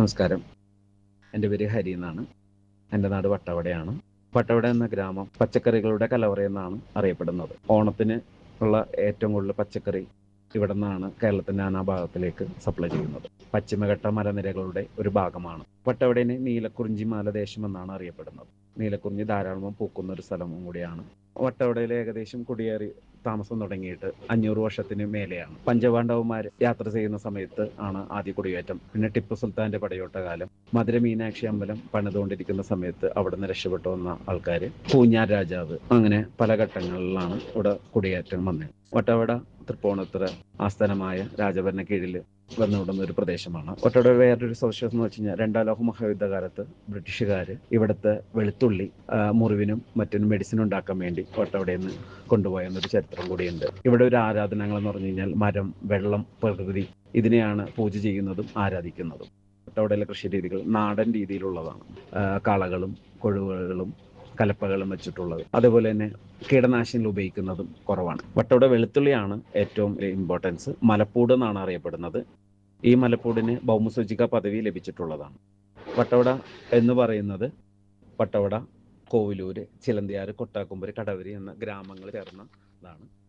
നമസ്കാരം എൻ്റെ പേര് ഹരി എന്നാണ് എൻ്റെ നാട് വട്ടവടയാണ് വട്ടവട എന്ന ഗ്രാമം പച്ചക്കറികളുടെ കലവറ എന്നാണ് അറിയപ്പെടുന്നത് ഓണത്തിന് ഉള്ള ഏറ്റവും കൂടുതൽ പച്ചക്കറി ഇവിടെ നിന്നാണ് കേരളത്തിൻ്റെ നാനാഭാഗത്തിലേക്ക് സപ്ലൈ ചെയ്യുന്നത് പശ്ചിമഘട്ട മലനിരകളുടെ ഒരു ഭാഗമാണ് വട്ടവടേനെ നീലക്കുറിഞ്ചി മാലദേശം എന്നാണ് അറിയപ്പെടുന്നത് നീലക്കുറിഞ്ഞി ധാരാളം പൂക്കുന്ന ഒരു സ്ഥലവും കൂടിയാണ് വട്ടവടയിൽ ഏകദേശം കുടിയേറി താമസം തുടങ്ങിയിട്ട് അഞ്ഞൂറ് വർഷത്തിന് മേലെയാണ് പഞ്ചപാണ്ഡവന്മാർ യാത്ര ചെയ്യുന്ന സമയത്ത് ആണ് ആദ്യ കുടിയേറ്റം പിന്നെ ടിപ്പു സുൽത്താന്റെ പടയോട്ട കാലം മധുര മീനാക്ഷി അമ്പലം പണിതുകൊണ്ടിരിക്കുന്ന സമയത്ത് അവിടെ നിന്ന് രക്ഷപ്പെട്ടു വന്ന ആൾക്കാർ പൂഞ്ഞാർ രാജാവ് അങ്ങനെ പല ഘട്ടങ്ങളിലാണ് ഇവിടെ കുടിയേറ്റം വന്നത് വട്ടവട തൃപ്പൂണിത്തുറ ആസ്ഥാനമായ രാജഭരണ കീഴിൽ വന്നുവിടുന്ന ഒരു പ്രദേശമാണ് ഒട്ടോടെ വേറൊരു സവിശേഷത എന്ന് വെച്ച് കഴിഞ്ഞാൽ രണ്ടാം ലോക മഹായുദ്ധകാലത്ത് ബ്രിട്ടീഷുകാർ ഇവിടുത്തെ വെളുത്തുള്ളി ആ, മുറിവിനും മറ്റിനും മെഡിസിൻ ഉണ്ടാക്കാൻ വേണ്ടി ഒട്ടോടെ നിന്ന് കൊണ്ടുപോയ എന്നൊരു ചരിത്രം കൂടിയുണ്ട് ഇവിടെ ഒരു ആരാധനകൾ എന്ന് പറഞ്ഞു കഴിഞ്ഞാൽ മരം വെള്ളം പ്രകൃതി ഇതിനെയാണ് പൂജ ചെയ്യുന്നതും ആരാധിക്കുന്നതും ഒട്ടോടയിലെ കൃഷി രീതികൾ നാടൻ രീതിയിലുള്ളതാണ് ആ, കളകളും കൊഴുവുകളും കലപ്പകളും വെച്ചിട്ടുള്ളത് അതേപോലെ തന്നെ കീടനാശിനികൾ ഉപയോഗിക്കുന്നതും കുറവാണ് വട്ടവട വെളുത്തുള്ളിയാണ് ഏറ്റവും ഇമ്പോർട്ടൻസ് മലപ്പൂട് എന്നാണ് അറിയപ്പെടുന്നത് ഈ മലപ്പൂടിന് ഭൗമസൂചിക പദവി ലഭിച്ചിട്ടുള്ളതാണ് വട്ടവട എന്ന് പറയുന്നത് വട്ടവട കോവിലൂര് ചിലന്തിയാറ് കൊട്ടാക്കുമ്പര് കടവരി എന്ന ഗ്രാമങ്ങൾ ചേർന്നതാണ്